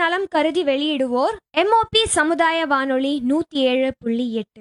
நலம் கருதி வெளியிடுவோர் எம்ஓபி சமுதாய வானொலி நூத்தி ஏழு புள்ளி எட்டு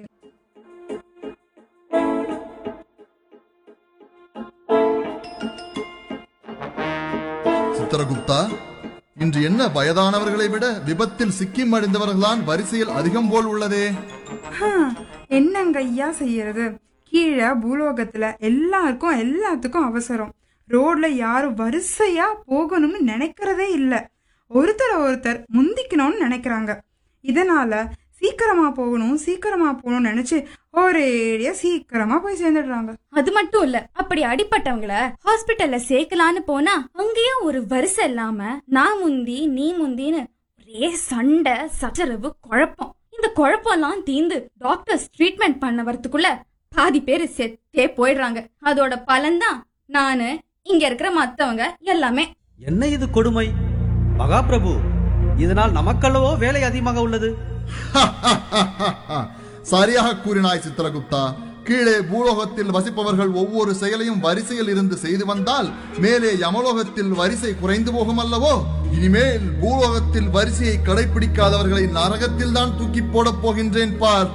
சித்திரகுப்தா இன்று என்ன வயதானவர்களை விட விபத்தில் சிக்கி மடிந்தவர்கள்தான் வரிசையில் அதிகம் போல் உள்ளதே ஹம், என்னங்க ஐயா செய்யறது கீழே பூலோகத்துல எல்லாருக்கும் எல்லாத்துக்கும் அவசரம் ரோட்ல யாரும் வரிசையா போகணும்னு நினைக்கிறதே இல்ல ஒருத்தர் ஒருத்தர் முந்திக்கணும்னு நினைக்கிறாங்க இதனால சீக்கிரமா போகணும் சீக்கிரமா போகணும்னு நினைச்சு ஒரேடியா சீக்கிரமா போய் சேர்ந்துடுறாங்க அது மட்டும் இல்ல அப்படி அடிப்பட்டவங்கள ஹாஸ்பிட்டல்ல சேர்க்கலான்னு போனா அங்கேயும் ஒரு வரிசை இல்லாம நான் முந்தி நீ முந்தின்னு ஒரே சண்டை சச்சரவு குழப்பம் இந்த குழப்பம்லாம் தீந்து டாக்டர்ஸ் ட்ரீட்மெண்ட் பண்ண வரதுக்குள்ள பாதி பேர் செத்தே போயிடுறாங்க அதோட பலன்தான் நானு இங்க இருக்கிற மத்தவங்க எல்லாமே என்ன இது கொடுமை மகாபிரபு இதனால் நமக்கல்லவோ வேலை அதிகமாக உள்ளது சரியாக கூறினாய் சித்திரகுப்தா கீழே பூலோகத்தில் வசிப்பவர்கள் ஒவ்வொரு செயலையும் வரிசையில் இருந்து செய்து வந்தால் மேலே யமலோகத்தில் வரிசை குறைந்து போகும் அல்லவோ இனிமேல் பூலோகத்தில் வரிசையை கடைபிடிக்காதவர்களை நரகத்தில் தான் தூக்கி போடப் போகின்றேன் பார்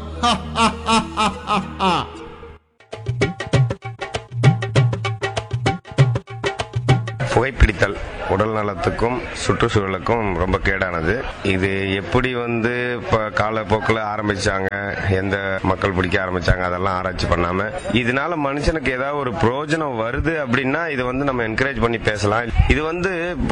புகைப்பிடித்தல் உடல் நலத்துக்கும் சுற்றுச்சூழலுக்கும் ரொம்ப கேடானது இது எப்படி வந்து இப்போ காலப்போக்கில் ஆரம்பிச்சாங்க எந்த மக்கள் பிடிக்க ஆரம்பிச்சாங்க அதெல்லாம் ஆராய்ச்சி பண்ணாம இதனால மனுஷனுக்கு ஏதாவது ஒரு பிரயோஜனம் வருது அப்படின்னா இது வந்து நம்ம என்கரேஜ் பண்ணி பேசலாம் இது வந்து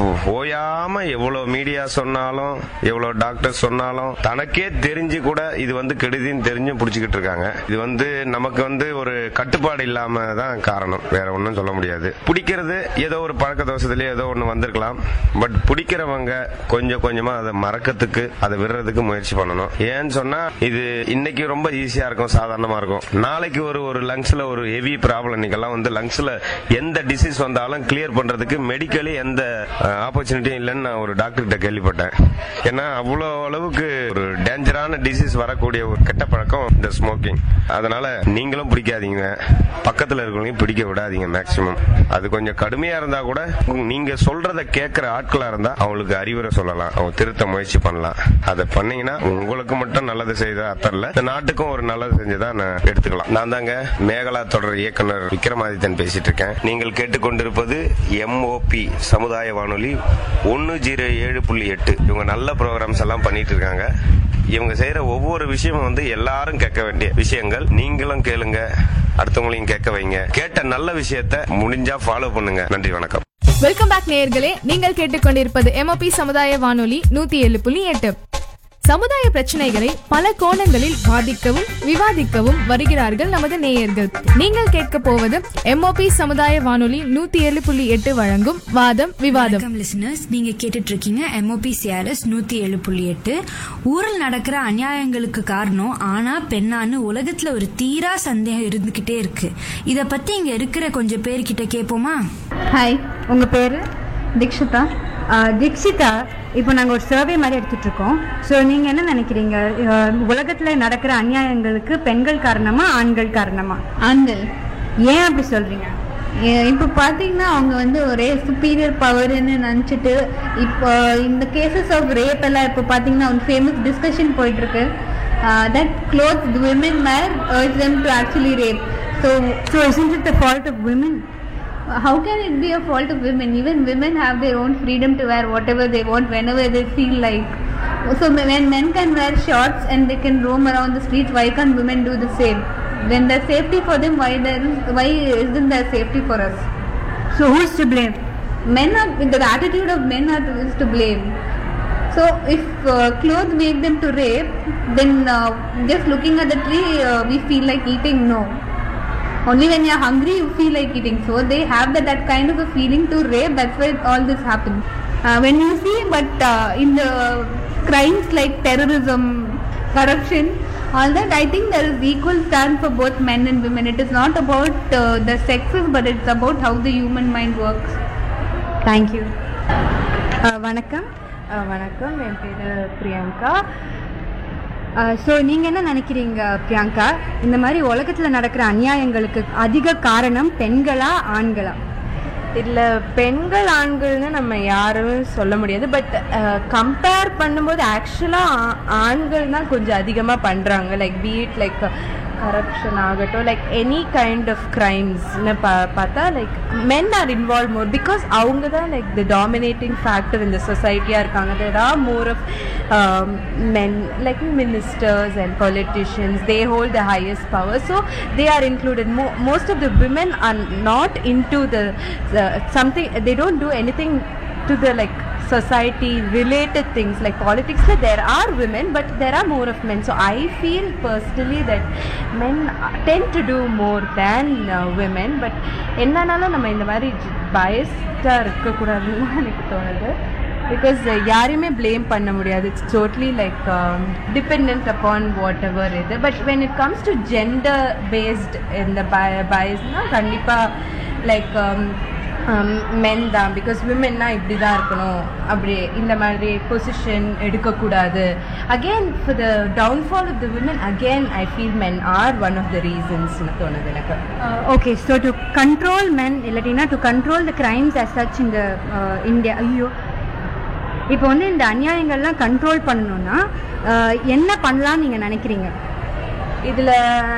ஓயாம எவ்வளவு மீடியா சொன்னாலும் எவ்வளவு டாக்டர் சொன்னாலும் தனக்கே தெரிஞ்சு கூட இது வந்து கெடுதின்னு தெரிஞ்சும் பிடிச்சிக்கிட்டு இருக்காங்க இது வந்து நமக்கு வந்து ஒரு கட்டுப்பாடு இல்லாம தான் காரணம் வேற ஒன்றும் சொல்ல முடியாது பிடிக்கிறது ஏதோ ஒரு பழக்க தோஷத்திலேயே ஏதோ ஒன்று வந்திருக்கலாம் பட் பிடிக்கிறவங்க கொஞ்சம் கொஞ்சமா அதை மறக்கிறதுக்கு அதை விடுறதுக்கு முயற்சி பண்ணணும் ஏன்னு சொன்னா இது இன்னைக்கு ரொம்ப ஈஸியா இருக்கும் சாதாரணமா இருக்கும் நாளைக்கு ஒரு ஒரு லங்ஸ்ல ஒரு ஹெவி ப்ராப்ளம் இன்னைக்கெல்லாம் வந்து லங்ஸ்ல எந்த டிசீஸ் வந்தாலும் கிளியர் பண்றதுக்கு மெடிக்கலி எந்த ஆப்பர்ச்சுனிட்டியும் இல்லைன்னு நான் ஒரு டாக்டர் கிட்ட கேள்விப்பட்டேன் ஏன்னா அவ்வளோ அளவுக்கு ஒரு டேஞ்சரான டிசீஸ் வரக்கூடிய ஒரு கெட்ட பழக்கம் இந்த ஸ்மோக்கிங் அதனால நீங்களும் பிடிக்காதீங்க பக்கத்துல இருக்கிறவங்களையும் பிடிக்க விடாதீங்க மேக்சிமம் அது கொஞ்சம் கடுமையா இருந்தா கூட உங்க- நீங்க சொல்றத கேட்கிற ஆட்களா இருந்தா அவங்களுக்கு அறிவுரை சொல்லலாம் அவங்க திருத்த முயற்சி பண்ணலாம் அதை பண்ணீங்கன்னா உங்களுக்கு மட்டும் நல்லது செய்த அர்த்தம் இல்ல இந்த நாட்டுக்கும் ஒரு நல்லது செஞ்சதா நான் எடுத்துக்கலாம் நான் தாங்க மேகலா தொடர் இயக்குனர் விக்ரமாதித்தன் பேசிட்டு இருக்கேன் நீங்கள் கேட்டுக்கொண்டிருப்பது எம்ஓபி சமுதாய வானொலி ஒன்னு ஜீரோ ஏழு புள்ளி எட்டு இவங்க நல்ல ப்ரோக்ராம்ஸ் எல்லாம் பண்ணிட்டு இருக்காங்க இவங்க செய்யற ஒவ்வொரு விஷயமும் வந்து எல்லாரும் கேட்க வேண்டிய விஷயங்கள் நீங்களும் கேளுங்க அடுத்தவங்களையும் கேட்க வைங்க கேட்ட நல்ல விஷயத்த முடிஞ்சா ஃபாலோ பண்ணுங்க நன்றி வணக்கம் வெல்கம் பேக் நேயர்களே நீங்கள் கேட்டுக்கொண்டிருப்பது எம்ஓபி சமுதாய வானொலி நூத்தி ஏழு புள்ளி எட்டு சமுதாய பிரச்சனைகளை பல கோணங்களில் வாதிக்கவும் விவாதிக்கவும் வருகிறார்கள் நமது நேயர்கள் நீங்கள் கேட்க போவது எம்ஓபி சமுதாய வானொலி நூத்தி ஏழு புள்ளி எட்டு வழங்கும் வாதம் விவாதம் வணக்கம் லிசனர்ஸ் நீங்க கேட்டுட்டு இருக்கீங்க எம்ஓபி சிஆர்எஸ் நூத்தி ஏழு புள்ளி எட்டு ஊரில் நடக்கிற அநியாயங்களுக்கு காரணம் ஆனா பெண்ணான்னு உலகத்துல ஒரு தீரா சந்தேகம் இருந்துகிட்டே இருக்கு இத பத்தி இங்க இருக்கிற கொஞ்சம் பேர்கிட்ட கேட்போமா ஹாய் உங்க பேரு தீக்ஷிதா தீக்ஷிதா இப்போ நாங்கள் ஒரு சர்வே மாதிரி எடுத்துட்டு இருக்கோம் ஸோ நீங்கள் என்ன நினைக்கிறீங்க உலகத்தில் நடக்கிற அநியாயங்களுக்கு பெண்கள் காரணமா ஆண்கள் காரணமா ஆண்கள் ஏன் அப்படி சொல்றீங்க ஏ- இப்போ பார்த்தீங்கன்னா அவங்க வந்து ஒரே சுப்பீரியர் பவர்னு நினச்சிட்டு இப்போ இந்த கேசஸ் ஆஃப் ரேப் எல்லாம் இப்போ பார்த்தீங்கன்னா ஒரு ஃபேமஸ் டிஸ்கஷன் போயிட்டு இருக்கு that cloth women wear urge them to actually rape so so isn't it the fault of women how can it be a fault of women even women have their own freedom to wear whatever they want whenever they feel like so when men can wear shorts and they can roam around the streets why can't women do the same when there's safety for them why there is, why isn't there safety for us so who's to blame men are the attitude of men are to, is to blame so if uh, clothes make them to rape then uh, just looking at the tree uh, we feel like eating no only when you're hungry you feel like eating so they have that, that kind of a feeling to rape that's why all this happens uh, when you see but uh, in the crimes like terrorism corruption all that i think there is equal stand for both men and women it is not about uh, the sexes but it's about how the human mind works thank you வணக்கம் வணக்கம் என் பேர் Priyanka so நீங்கள் என்ன நினைக்கிறீங்க பிரியங்கா இந்த மாதிரி உலகத்தில் நடக்கிற அநியாயங்களுக்கு அதிக காரணம் பெண்களா ஆண்களா இதுல பெண்கள் ஆண்கள்னு நம்ம யாரும் சொல்ல முடியாது பட் கம்பேர் பண்ணும்போது ஆக்சுவலா ஆண்கள் தான் கொஞ்சம் அதிகமா பண்றாங்க லைக் பீட் லைக் கரப்ஷன் ஆகட்டும் லைக் எனி கைண்ட் ஆஃப் கிரைம்ஸ்னு பா பார்த்தா like men are involve more because அவங்க தான் லைக் த டாமினேட்டிங் ஃபேக்டர் இந்த சொசைட்டியாக இருக்காங்க there are more of men like ministers and politicians they hold the highest power so they are included most of the women are not in to the something they don't do anything to the like society related things like politics that there are women but there are more of men so i feel personally that men tend to do more than uh, women but என்னன்னாலும் நம்ம இந்த மாதிரி பயஸ்டாக இருக்கக்கூடாதுன்னு தான் எனக்கு தோணுது because யாரையுமே blame பண்ண முடியாது it's totally like depend upon whatever இது but when it comes to gender based இந்த பய பயஸ்னால் கண்டிப்பாக லைக் மென் தான் பிகாஸ் விமென்னா இப்படி தான் இருக்கணும் அப்படி இந்த மாதிரி பொசிஷன் எடுக்கக்கூடாது again for the downfall of the women again I feel men are one of the ரீசன்ஸ்னு தோணுது எனக்கு okay so to control men இல்லாட்டினா to control the crimes as such இந்த இந்தியா ஐயோ இப்போ வந்து இந்த அநியாயங்கள்லாம் கண்ட்ரோல் பண்ணணும்னா அஹ், என்ன பண்ணலாம்னு நீங்கள் நினைக்கிறீங்க இதில்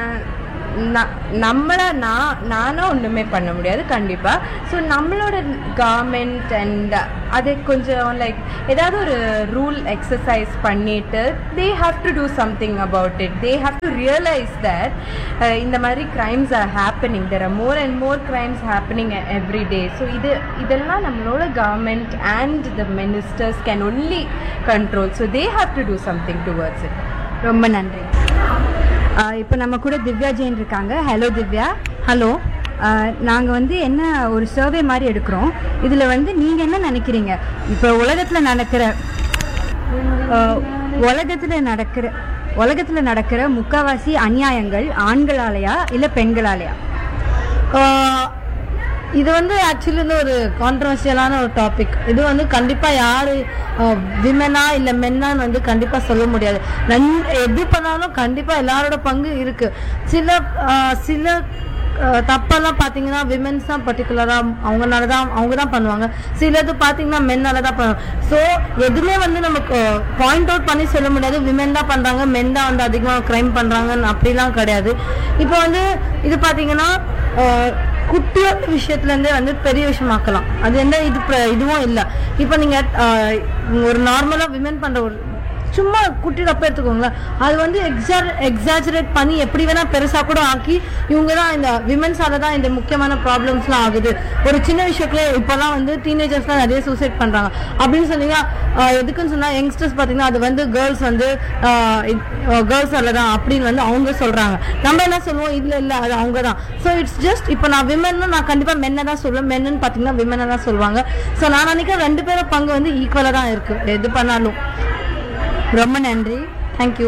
நம்மளை நான் நானும் ஒன்றுமே பண்ண முடியாது கண்டிப்பாக ஸோ நம்மளோட கவர்மெண்ட் அண்ட் அது கொஞ்சம் லைக் ஏதாவது ஒரு ரூல் எக்ஸசைஸ் பண்ணிட்டு they have to do something about it they have to realise that இந்த மாதிரி crimes are happening there are more and more crimes happening every day so இது இதெல்லாம் நம்மளோட government and the ministers can only control so they have to do something towards it ரொம்ப நன்றி அஹ், இப்போ நம்ம கூட திவ்யா ஜெயின் இருக்காங்க ஹலோ திவ்யா ஹலோ நாங்கள் வந்து என்ன ஒரு சர்வே மாதிரி எடுக்கிறோம் இதில் வந்து நீங்கள் என்ன நினைக்கிறீங்க இப்போ உலகத்தில் நடக்கிற அஹ், உலகத்துல நடக்கிற உலகத்துல நடக்கிற முக்காவாசி அநியாயங்கள் ஆண்களாலயா இல்ல பெண்களாலயா இது வந்து ஆக்சுவலி வந்து ஒரு கான்ட்ரவர்ஷியலான ஒரு டாபிக் இது வந்து கண்டிப்பா யாரு விமனா இல்ல மென்னான்னு வந்து கண்டிப்பா சொல்ல முடியாது நன்- எது பண்ணாலும் கண்டிப்பா எல்லாரோட பங்கு இருக்கு சில ஆஹ், சில ஆஹ், தப்பெல்லாம் பார்த்தீங்கன்னா விமென்ஸ் தான் பர்டிகுலராக அவங்கனால தான் அவங்க தான் பண்ணுவாங்க சிலது பார்த்தீங்கன்னா மென்னால தான் பண்ணுவாங்க ஸோ எதுவுமே வந்து நமக்கு பாயிண்ட் அவுட் பண்ணி சொல்ல முடியாது விமென் தான் பண்ணுறாங்க மென் தான் வந்து அதிகமாக க்ரைம் பண்ணுறாங்கன்னு அப்படிலாம் கிடையாது இப்போ வந்து இது பார்த்தீங்கன்னா ஆஹ், குட்டியோட விஷயத்துலேருந்தே வந்து பெரிய விஷயமாக்கலாம் அது எந்த இது பிர- இதுவும் இல்லை இப்போ நீங்கள் ஒரு நார்மலாக விமென் பண்ணுற ஒரு சும்மா குட்டி டப்பா எடுத்துக்கோங்களேன் அது வந்து எக்ஸா எக்ஸாஜரேட் பண்ணி எப்படி வேணா பெருசா கூட ஆக்கி இவங்க தான் இந்த விமென்ஸால தான் இந்த முக்கியமான ப்ராப்ளம்ஸ்லாம் ஆகுது ஒரு சின்ன விஷயத்துல இப்போலாம் வந்து டீனேஜர்ஸ்லாம் நிறைய சூசைட் பண்றாங்க அப்படின்னு சொன்னீங்க ஆஹ் எதுக்குன்னு சொன்னா யங்ஸ்டர்ஸ் பார்த்தீங்கன்னா அது வந்து கேர்ள்ஸ் வந்து கேர்ள்ஸ் தான் அப்படின்னு வந்து அவங்க சொல்றாங்க நம்ம என்ன சொல்லுவோம் இல்ல இல்ல அது அவங்க தான் ஸோ இட்ஸ் ஜஸ்ட் இப்போ நான் விமன் நான் கண்டிப்பா மென்னை தான் சொல்லுவேன் மென்னு பார்த்தீங்கன்னா விமனை தான் சொல்லுவாங்க ஸோ நான் நினைக்கிறேன் ரெண்டு பேரும் பங்கு வந்து ஈக்குவலாக தான் இருக்கு எது பண்ணாலும் ரொம்ப நன்றி தேங்க்யூ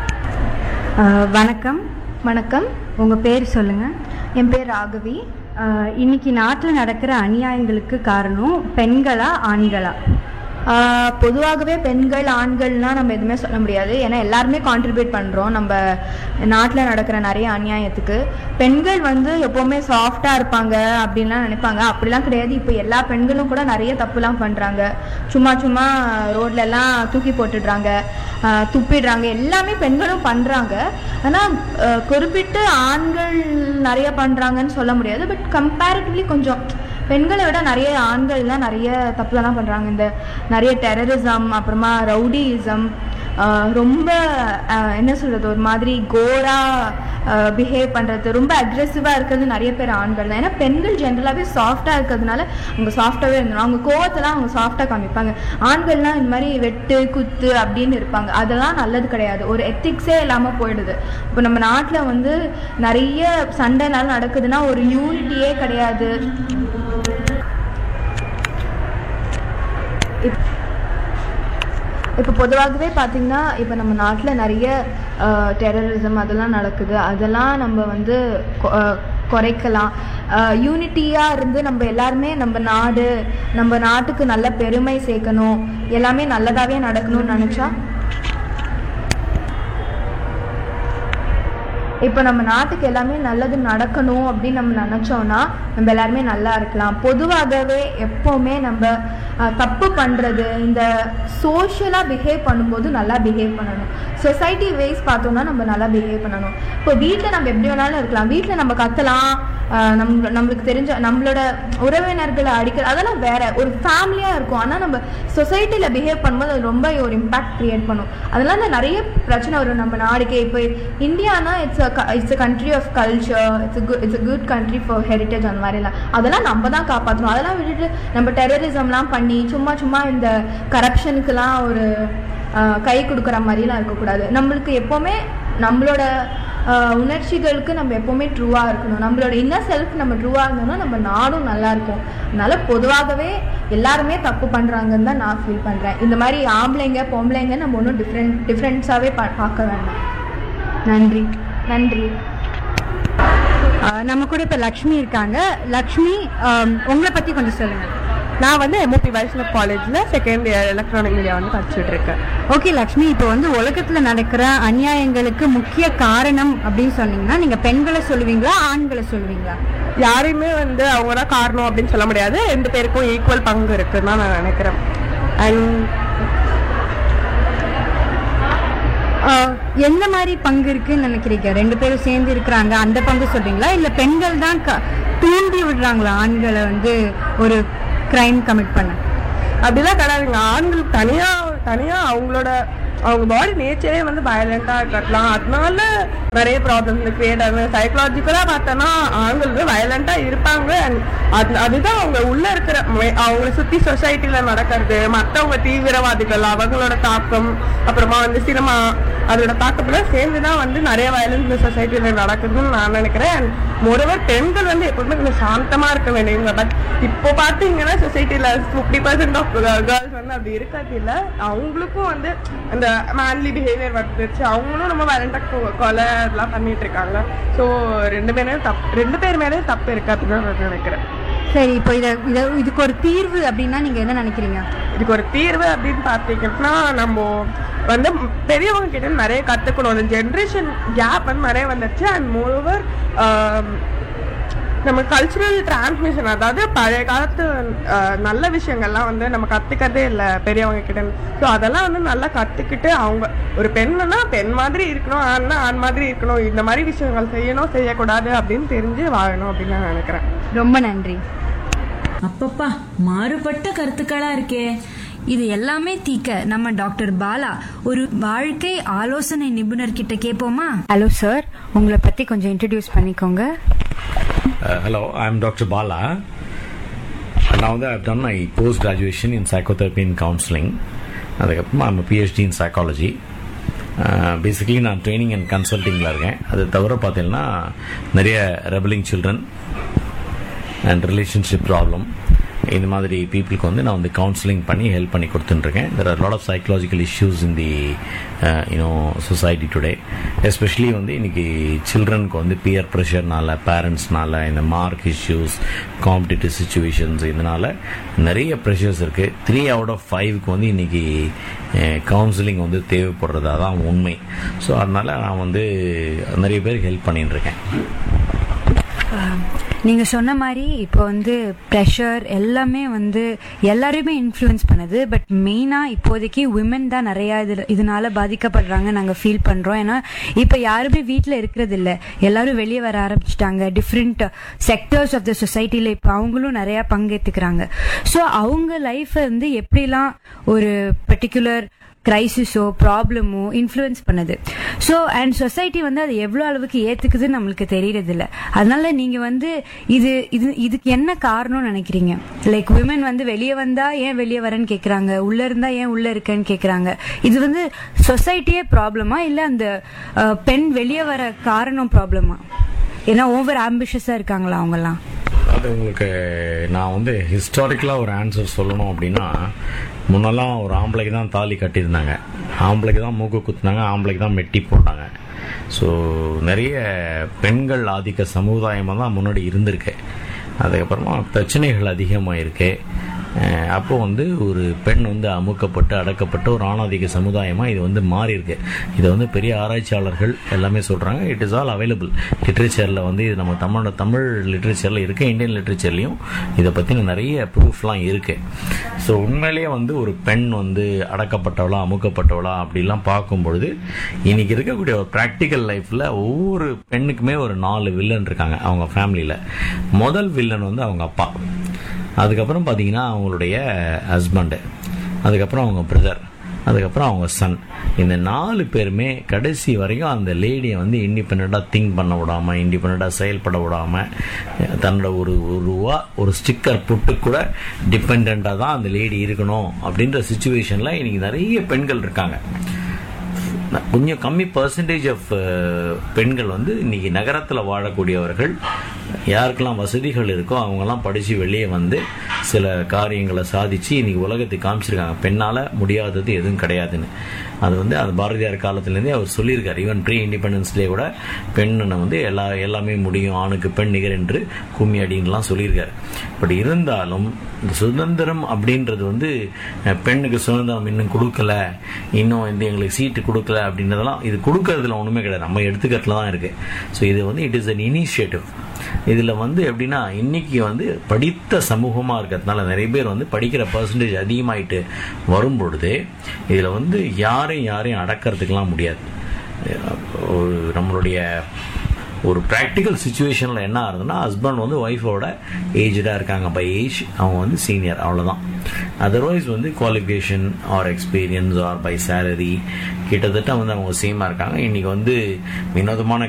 வணக்கம் வணக்கம் உங்க பேர் சொல்லுங்க என் பேர் ராகவி அஹ், இன்னைக்கு நாட்டில் நடக்கிற அநியாயங்களுக்கு காரணம் பெண்களா ஆண்களா ஆஹ் பொதுவாகவே பெண்கள் ஆண்கள்னா நம்ம எதுவுமே சொல்ல முடியாது ஏன்னா எல்லாருமே கான்ட்ரிபியூட் பண்ணுறோம் நம்ம நாட்டில் நடக்கிற நிறைய அநியாயத்துக்கு பெண்கள் வந்து எப்போவுமே சாஃப்டாக இருப்பாங்க அப்படின்லாம் நினைப்பாங்க அப்படிலாம் கிடையாது இப்போ எல்லா பெண்களும் கூட நிறைய தப்புலாம் பண்ணுறாங்க சும்மா சும்மா ரோட்ல எல்லாம் தூக்கி போட்டுடுறாங்க ஆஹ் துப்பிடுறாங்க எல்லாமே பெண்களும் பண்ணுறாங்க ஆனால் குறிப்பிட்டு ஆண்கள் நிறைய பண்ணுறாங்கன்னு சொல்ல முடியாது பட் கம்பேரிட்டிவ்லி கொஞ்சம் பெண்களை விட நிறைய ஆண்கள் தான் நிறைய தப்புலாம் பண்ணுறாங்க இந்த நிறைய டெரரிசம் அப்புறமா ரவுடியிசம் ரொம்ப ஆஹ் என்ன சொல்கிறது ஒரு மாதிரி கோரா பிஹேவ் பண்ணுறது ரொம்ப அக்ரெசிவாக இருக்கிறது நிறைய பேர் ஆண்கள் தான் ஏன்னா பெண்கள் ஜென்ரலாகவே சாஃப்டாக இருக்கிறதுனால அவங்க சாஃப்டாகவே இருந்தோம் அவங்க கோவத்தெல்லாம் அவங்க சாஃப்டாக காமிப்பாங்க ஆண்கள்லாம் இந்த மாதிரி வெட்டு குத்து அப்படின்னு இருப்பாங்க அதெல்லாம் நல்லது கிடையாது ஒரு எத்திக்ஸே இல்லாமல் போயிடுது இப்போ நம்ம நாட்டில் வந்து நிறைய சண்டைனால நடக்குதுன்னா ஒரு யூனிட்டியே கிடையாது இப்- இப்போ பொதுவாகவே பார்த்தீங்கன்னா இப்போ நம்ம நாட்டில் நிறைய டெரரிசம் அதெல்லாம் நடக்குது அதெல்லாம் நம்ம வந்து கொ- அஹ், குறைக்கலாம் யூனிட்டியாக இருந்து நம்ம எல்லாருமே நம்ம நாடு நம்ம நாட்டுக்கு நல்ல பெருமை சேர்க்கணும் எல்லாமே நல்லதாகவே நடக்கணும்னு நினச்சா இப்போ நம்ம நாட்டுக்கு எல்லாமே நல்லது நடக்கணும் அப்படின்னு நம்ம நினச்சோன்னா நம்ம எல்லாருமே நல்லா இருக்கலாம் பொதுவாகவே எப்போவுமே நம்ம அஹ், தப்பு பண்ணுறது இந்த சோஷியலாக பிஹேவ் பண்ணும்போது நல்லா பிஹேவ் பண்ணணும் சொசைட்டி வைஸ் பார்த்தோம்னா நம்ம நல்லா பிஹேவ் பண்ணணும் இப்போ வீட்டில் நம்ம எப்படி வேணாலும் இருக்கலாம் வீட்டில் நம்ம கத்தலாம் ஆஹ் நம் நம்மளுக்கு தெரிஞ்ச நம்மளோட உறவினர்களை அடிக்கிற அதெல்லாம் வேற ஒரு ஃபேமிலியாக இருக்கும் ஆனால் நம்ம சொசைட்டியில் பிஹேவ் பண்ணும்போது அது ரொம்ப ஒரு இம்பாக்ட் கிரியேட் பண்ணும் அதெல்லாம் தான் நிறைய பிரச்சனை வரும் நம்ம நாடுக்கே இப்போ இந்தியானா it's it's a country of culture it's good it's a good country for heritage அந்த மாதிரிலாம் அதெல்லாம் நம்ம தான் காப்பாற்றணும் அதெல்லாம் விட்டுட்டு நம்ம டெரரிசம்லாம் பண்ணி சும்மா சும்மா இந்த கரப்ஷனுக்கெல்லாம் ஒரு ஆஹ் கை கொடுக்குற மாதிரிலாம் இருக்கக்கூடாது நம்மளுக்கு எப்போவுமே நம்மளோட ஆஹ் உணர்ச்சிகளுக்கு நம்ம எப்போவுமே ட்ரூவாக இருக்கணும் நம்மளோட இன்னர் செல்ஃப் நம்ம ட்ரூவாக இருந்தோம்னா நம்ம நாடும் நல்லா இருக்கும் அதனால பொதுவாகவே எல்லாருமே தப்பு பண்ணுறாங்கன்னு தான் நான் ஃபீல் பண்ணுறேன் இந்த மாதிரி ஆம்பளைங்க பொம்பளைங்க நம்ம ஒன்றும் டிஃப்ரெண்ட் டிஃப்ரெண்ட்ஸாகவே பா பார்க்க வேண்டாம் நன்றி நன்றி ஆஹ் நம்ம கூட இப்போ லக்ஷ்மி இருக்காங்க லக்ஷ்மி ஆம், உங்களை பற்றி கொஞ்சம் சொல்லுங்கள் நான் வந்து எம்ஓபி வைஷ்ணவ் காலேஜில் செகண்ட் இயர் எலக்ட்ரானிக் மீடியா வந்து படிச்சுட்டு இருக்கேன் ஓகே லக்ஷ்மி இப்போ வந்து உலகத்துல நடக்கிற அநியாயங்களுக்கு முக்கிய காரணம் அப்படின்னு சொன்னீங்கன்னா நீங்க பெண்களை சொல்லுவீங்களா ஆண்களை சொல்லுவீங்களா யாரையுமே வந்து அவங்க தான் காரணம் அப்படின்னு சொல்ல முடியாது ரெண்டு பேருக்கும் ஈக்குவல் பங்கு இருக்குன்னு தான் நான் நினைக்கிறேன் அண்ட் ஆஹ், எந்த மாதிரி பங்கு இருக்குன்னு நினைக்கிறீங்க ரெண்டு பேரும் சேர்ந்து இருக்கிறாங்க அந்த பங்கு சொல்றீங்களா இல்ல பெண்கள் தான் க- தூண்டி விடுறாங்களா ஆண்களை வந்து ஒரு கிரைம் கமிட் பண்ண அப்படிலாம் கிடையாதுங்க ஆண்கள் தனியா தனியா அவங்களோட அவங்க பாடி நேச்சரே வந்து வயலண்டா இருக்கலாம் அதனால நிறைய ப்ராப்ளம்ஸ் கிரியேட் ஆகுது சைக்கலாஜிக்கலா பார்த்தோன்னா ஆண்கள் வந்து வயலண்டா இருப்பாங்க and அது அதுதான் அவங்க உள்ள இருக்கிற மே- அவங்கள சுத்தி சொசைட்டில நடக்கிறது மற்றவங்க தீவிரவாதிகள் அவங்களோட தாக்கம் அப்புறமா வந்து சினிமா அதோட தாக்கத்துல சேர்ந்து தான் வந்து நிறைய வயலன்ஸ் இந்த சொசைட்டில நடக்குதுன்னு நான் நினைக்கிறேன் அண்ட் மோரோவர் பெண்கள் வந்து எப்பவுமே கொஞ்சம் சாந்தமா இருக்க வேண்டியவங்க பட் இப்போ பார்த்தீங்கன்னா சொசைட்டில ஃபிஃப்டி பர்சன்ட் ஆஃப் கேர்ள்ஸ் வந்து அப்படி இருக்காது இல்ல அவங்களுக்கும் வந்து அந்த மேன்லி பிஹேவியர் வந்துருச்சு அவங்களும் ரொம்ப வயலண்டா கொலை அதெல்லாம் பண்ணிட்டு இருக்காங்க ஸோ ரெண்டு பேரும் தப்பு ரெண்டு பேர் மேலே தப்பு இருக்கு அப்படின்னு நான் நினைக்கிறேன் சரி இப்போ இத இத இதுக்கு ஒரு தீர்வு அப்படின்னா நீங்க என்ன நினைக்கிறீங்க இதுக்கு ஒரு தீர்வு அப்படின்னு பார்த்தீங்கன்னா நம்ம வந்து பெரியவங்க கிட்ட இருந்து நிறைய கற்றுக்கணும் அந்த ஜென்ரேஷன் கேப் வந்து நிறைய வந்துருச்சு அண்ட் மோரோவர் நம்ம கல்ச்சுரல் டிரான்ஸ்மிஷன் அதாவது பழைய காலத்து ஆஹ், நல்ல விஷயங்கள்லாம் வந்து நம்ம கற்றுக்கிறதே இல்லை பெரியவங்க கிட்ட ஸோ அதெல்லாம் வந்து நல்லா கற்றுக்கிட்டு அவங்க ஒரு பெண்ணுன்னா பெண் மாதிரி இருக்கணும் ஆண்னா ஆண் மாதிரி இருக்கணும் இந்த மாதிரி விஷயங்கள் செய்யணும் செய்யக்கூடாது அப்படின்னு தெரிஞ்சு வாழணும் அப்படின்னு நான் நினைக்கிறேன் ரொம்ப நன்றி அப்பப்பா மாறுபட்ட கருத்துக்களா இருக்கே இது எல்லாமே தீக்க நம்ம டாக்டர் பாலா ஒரு வாழ்க்கை ஆலோசனை நிபுணர் கிட்ட கேட்போமா ஹலோ சார் உங்களை பத்தி கொஞ்சம் இன்ட்ரடியூஸ் பண்ணிக்கோங்க Uh, hello, I'm Dr. Bala. And now that I've done my post graduation in psychotherapy and counseling, அதுக்கப்புறமா I'm a PhD in psychology. Basically நான் ட்ரைனிங் அண்ட் கன்சல்டிங்கில் இருக்கேன் அது தவிர பார்த்தீங்கன்னா நிறைய rebelling children and relationship problem இந்த மாதிரி பீப்புளுக்கு வந்து நான் வந்து கவுன்சிலிங் பண்ணி ஹெல்ப் பண்ணி கொடுத்துட்டுருக்கேன் there are lot of psychological issues in the you know society today especially வந்து இன்னைக்கு சில்ட்ரனுக்கு வந்து பியர் ப்ரெஷர்னால பேரண்ட்ஸ்னால இந்த மார்க் இஷ்யூஸ் காம்படிட்டிவ் சுச்சுவேஷன்ஸ் இதனால நிறைய ப்ரெஷர்ஸ் இருக்குது த்ரீ அவுட் ஆஃப் ஃபைவ்க்கு வந்து இன்னைக்கு கவுன்சிலிங் வந்து தேவைப்படுறதா தான் உண்மை ஸோ அதனால நான் வந்து நிறைய பேருக்கு ஹெல்ப் பண்ணிட்டு இருக்கேன் நீங்க சொன்ன மாதிரி இப்போ வந்து ப்ரெஷர் எல்லாமே வந்து எல்லாரையுமே இன்ஃப்ளூயன்ஸ் பண்ணுது பட் மெயினா இப்போதைக்கு விமன் தான் நிறைய இது இதனால பாதிக்கப்படுறாங்க நாங்க ஃபீல் பண்றோம் ஏன்னா இப்போ யாருமே வீட்டில் இருக்கிறது இல்ல எல்லாரும் வெளியே வர ஆரம்பிச்சிட்டாங்க டிஃப்ரெண்ட் செக்டர்ஸ் ஆஃப் த சொசைட்டில இப்போ அவங்களும் நிறைய பங்கேற்றுக்கிறாங்க ஸோ அவங்க லைஃப்பை வந்து எப்படிலாம் ஒரு பர்டிகுலர் கிரைசிஸோ ப்ராப்ளமோ இன்ஃப்ளூயன்ஸ் பண்ணுது ஸோ அண்ட் சொசைட்டி வந்து அது எவ்வளோ அளவுக்கு ஏற்றுக்குதுன்னு நம்மளுக்கு தெரியறதில்ல அதனால நீங்கள் வந்து இது இது இதுக்கு என்ன காரணம்னு நினைக்கிறீங்க லைக் விமன் வந்து வெளியே வந்தா ஏன் வெளியே வரேன்னு கேட்குறாங்க உள்ளே இருந்தா ஏன் உள்ளே இருக்கேன்னு கேட்குறாங்க இது வந்து சொசைட்டியே ப்ராப்ளமா இல்லை அந்த அஹ், பெண் வெளியே வர காரணம் ப்ராப்ளமா ஏன்னா ஓவர் ஆம்பிஷஸாக இருக்காங்களா அவங்கெல்லாம் அது உங்களுக்கு நான் வந்து ஹிஸ்டாரிக்கலாக ஒரு ஆன்சர் சொல்லணும் அப்படின்னா முன்னெல்லாம் ஒரு ஆம்பளைக்கு தான் தாலி கட்டியிருந்தாங்க ஆம்பளைக்கு தான் மூக்கு குத்துனாங்க ஆம்பளைக்கு தான் மெட்டி போட்டாங்க ஸோ நிறைய பெண்கள் ஆதிக்க சமுதாயமாக தான் முன்னாடி இருந்திருக்கு அதுக்கப்புறமா பிரச்சனைகள் அதிகமாக இருக்கு அஹ் அப்போ வந்து ஒரு பெண் வந்து அமுக்கப்பட்டு அடக்கப்பட்ட ஒரு ஆணாதிக்க சமுதாயமாக இது வந்து மாறி இருக்கு இதை வந்து பெரிய ஆராய்ச்சியாளர்கள் எல்லாமே சொல்கிறாங்க இட் இஸ் ஆல் அவைலபிள் லிட்ரேச்சரில் வந்து இது நம்ம தமிழோட தமிழ் லிட்ரேச்சரில் இருக்கு இந்தியன் லிட்ரேச்சர்லையும் இதை பற்றின நிறைய ப்ரூஃப்லாம் இருக்கு ஸோ உண்மையிலேயே வந்து ஒரு பெண் வந்து அடக்கப்பட்டவளா அமுக்கப்பட்டவளா அப்படிலாம் பார்க்கும் பொழுது இன்னைக்கு இருக்கக்கூடிய ஒரு ப்ராக்டிக்கல் லைஃப்பில் ஒவ்வொரு பெண்ணுக்குமே ஒரு நாலு வில்லன் இருக்காங்க அவங்க ஃபேமிலியில் முதல் வில்லன் வந்து அவங்க அப்பா அதுக்கப்புறம் பார்த்தீங்கன்னா அவங்களுடைய ஹஸ்பண்டு அதுக்கப்புறம் அவங்க பிரதர் அதுக்கப்புறம் அவங்க சன் இந்த நாலு பேருமே கடைசி வரைக்கும் அந்த லேடியை வந்து இண்டிபெண்ட்டாக திங்க் பண்ண விடாமல் இண்டிபெண்ட்டாக செயல்பட விடாமல் தன்னோட ஒரு ஒரு ரூபா ஒரு ஸ்டிக்கர் புட்டு கூட டிபெண்ட்டாக தான் அந்த லேடி இருக்கணும் அப்படின்ற சுச்சுவேஷனில் இன்னைக்கு நிறைய பெண்கள் இருக்காங்க கொஞ்சம் கம்மி பர்சன்டேஜ் ஆஃப் பெண்கள் வந்து இன்னைக்கு நகரத்தில் வாழக்கூடியவர்கள் யாருக்கெல்லாம் வசதிகள் இருக்கோ அவங்கெல்லாம் படித்து வெளியே வந்து சில காரியங்களை சாதிச்சு இன்னைக்கு உலகத்துக்கு காமிச்சிருக்காங்க பெண்ணால் முடியாதது எதுவும் கிடையாதுன்னு அது வந்து அது பாரதியார் காலத்துலேருந்தே அவர் சொல்லியிருக்காரு ஈவன் ப்ரீ இண்டிபெண்டன்ஸ்லேயே கூட பெண்ணை வந்து எல்லா எல்லாமே முடியும் ஆணுக்கு பெண் நிகர் என்று கும்மி அடின்னுலாம் சொல்லியிருக்காரு பட் இருந்தாலும் இந்த சுதந்திரம் அப்படின்றது வந்து அஹ், பெண்ணுக்கு சுதந்திரம் இன்னும் கொடுக்கல இன்னும் வந்து எங்களுக்கு சீட்டு கொடுக்கல அப்படின்றதெல்லாம் இது கொடுக்கறதுல ஒன்றுமே கிடையாது நம்ம எடுத்துக்கிறதுல தான் இருக்கு ஸோ இது வந்து இட் இஸ் அன் இனிஷியேட்டிவ் இதில் வந்து எப்படின்னா இன்னைக்கு வந்து படித்த சமூகமாக இருக்கிறதுனால நிறைய பேர் வந்து படிக்கிற பர்சன்டேஜ் அதிகமாயிட்டு வரும் பொழுது இதில் வந்து யாரையும் யாரையும் அடக்கிறதுக்கெல்லாம் முடியாது ஒரு நம்மளுடைய ஒரு ப்ராக்டிக்கல் சுச்சுவேஷனில் என்ன ஆகுதுன்னா ஹஸ்பண்ட் வந்து ஒய்ஃபோட ஏஜ்டாக இருக்காங்க பை ஏஜ் அவங்க வந்து சீனியர் அவ்வளோதான் அதர்வைஸ் வந்து qualification or experience or by salary கிட்டத்தட்ட வந்து அவங்க சேமாக இருக்காங்க இன்னைக்கு வந்து வினோதமான